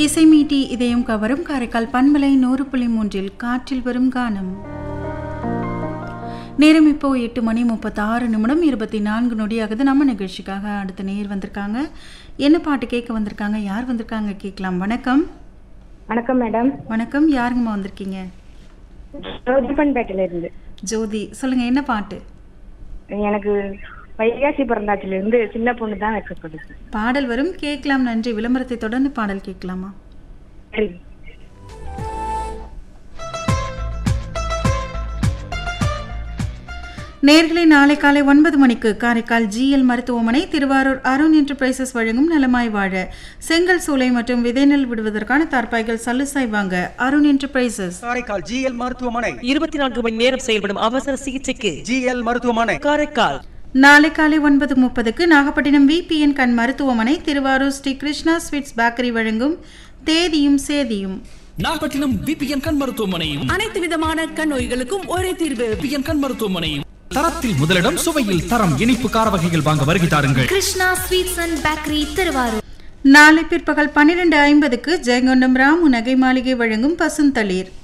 இசை மீட்டி இதயம் கவரும் காரைக்கால் பண்பலை நூறு புள்ளி மூன்றில் காற்றில் வரும் கானம் நேரம் இப்போ எட்டு மணி முப்பத்தாறு நிமிடம் இருபத்தி நான்கு நொடியாகுது நம்ம நிகழ்ச்சிக்காக அடுத்த நேர் வந்திருக்காங்க என்ன பாட்டு கேட்க வந்திருக்காங்க யார் வந்திருக்காங்க கேட்கலாம் வணக்கம் வணக்கம் மேடம் வணக்கம் யாருங்கம்மா வந்திருக்கீங்க ரோஜப்பன்பேட்டையில இருந்து ஜோதி சொல்லுங்க என்ன பாட்டு எனக்கு வைகாசி பிறந்தாச்சில இருந்து சின்ன பொண்ணு தான் வைக்கப்படுது பாடல் வரும் கேட்கலாம் நன்றி விளம்பரத்தை தொடர்ந்து பாடல் கேட்கலாமா சரி நேர்களை நாளை காலை ஒன்பது மணிக்கு காரைக்கால் ஜிஎல் மருத்துவமனை திருவாரூர் அருண் என்டர்பிரைசஸ் வழங்கும் நலமாய் வாழ செங்கல் சூளை மற்றும் விதைநெல் விடுவதற்கான தார்பாய்கள் சல்லுசாய் வாங்க அருண் என்டர்பிரைசஸ் காரைக்கால் ஜிஎல் மருத்துவமனை இருபத்தி நான்கு மணி நேரம் செயல்படும் அவசர சிகிச்சைக்கு ஜிஎல் மருத்துவமனை காரைக்கால் நாளை காலை ஒன்பது முப்பதுக்கு நாகப்பட்டினம் விபிஎன் கண் மருத்துவமனை திருவாரூர் ஸ்ரீ கிருஷ்ணா ஸ்வீட்ஸ் பேக்கரி வழங்கும் தேதியும் சேதியும் நாகப்பட்டினம் பிபிஎன் கண் மருத்துவமனையும் அனைத்து விதமான கண் நோய்களுக்கும் ஒரே தீர்வு பிபிஎன் கண் மருத்துவமனையும் தரத்தில் முதலிடம் சுவையில் தரம் இனிப்பு கார வகைகள் வாங்க வருகை தாருங்கள் Krishna sweets and bakery Thiruvarur நாளை பிற்பகல் பன்னிரெண்டு ஐம்பதுக்கு ஜெயங்கொண்டம் ராமு நகை மாளிகை வழங்கும் பசுந்தளிர்